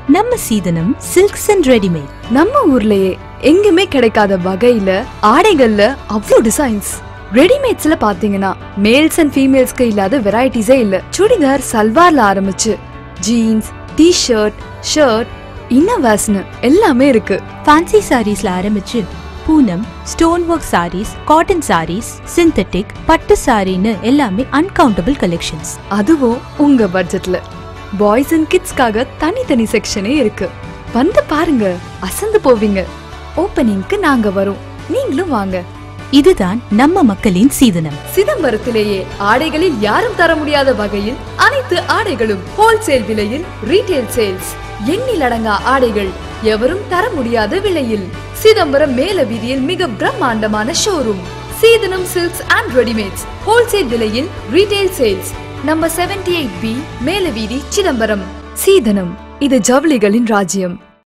நம்ம சீதனம் silks and readymade நம்ம ஊர்லயே எங்குமே கிடைக்காத வகையில ஆடைகள்ல அவ்வளோ டிசைன்ஸ் ரெடிமேட்ஸ்ல பாத்தீங்கன்னா மேல்ஸ் அண்ட் ஃபீமேல்ஸ்க்கு இல்லாத வெரைட்டிஸே இல்ல சுடிதார் சல்வார்ல ஆரம்பிச்சு ஜீன்ஸ் டி ஷர்ட் ஷர்ட் இன்னவாஸ்னு எல்லாமே இருக்கு ஃபேன்சி சாரீஸ்ல ஆரம்பிச்சு Poonam stone work sarees cotton sarees synthetic பட்டு சாரின்னு எல்லாமே அன்கவுண்டபிள் கலெக்ஷன்ஸ் அதுவும் உங்க பட்ஜெட்ல பாய்ஸ் அண்ட் கிட்ஸ்க்காக தனித்தனி செக்ஷனே இருக்கு வந்து பாருங்க அசந்து போவீங்க ஓப்பனிங்க்கு நாங்க வரோம் நீங்களும் வாங்க இதுதான் நம்ம மக்களின் சீதனம் சிதம்பரத்திலேயே ஆடைகளில் யாரும் தர முடியாத வகையில் அனைத்து ஆடைகளும் ஹோல்சேல் விலையில் ரீட்டைல் சேல்ஸ் எண்ணில் அடங்கா ஆடைகள் எவரும் தர முடியாத விலையில் சிதம்பரம் மேல வீதியில் மிக பிரம்மாண்டமான showroom Seethanam silks and readymades wholesale விலையில் retail sales number seventy eight B மேல வீதி சிதம்பரம் சீதனம் இது ஜவுளிகளின் ராஜ்யம்